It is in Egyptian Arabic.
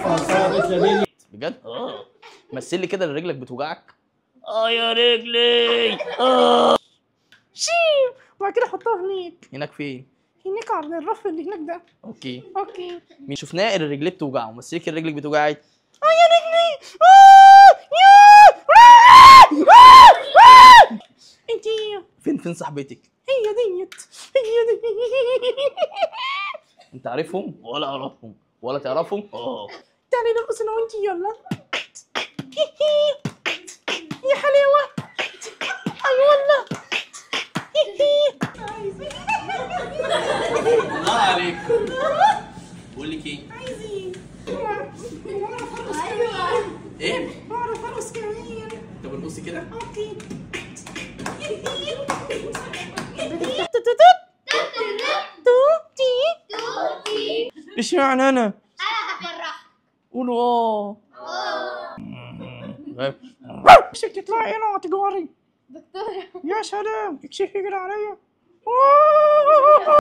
عارفها صارت لبنت بجد مثل لي كده اللي رجلك بتوجعك اه يا رجلي اه شيب وبعد كده حطها هناك هناك فين هناك على الرف اللي هناك ده اوكي اوكي مين شفناه اللي رجليه بتوجعه مثل لك رجلك بتوجعك اه يا رجلي اه يا آه! آه! آه! انت فين فين صاحبتك هي ديت هي دي انت عارفهم ولا اعرفهم ولا تعرفهم اه تعالي نرقص انا وانتي يلا يا حلاوه اي والله الله عليك بقول لك ايه عايزين ايه بعرف ارقص كمان طب ارقصي كده اوكي ايش معنى انا انا هفرح قولوا اه نفسك تطلعي هنا وتجاري دكتورة يا سلام اكشفي كده عليا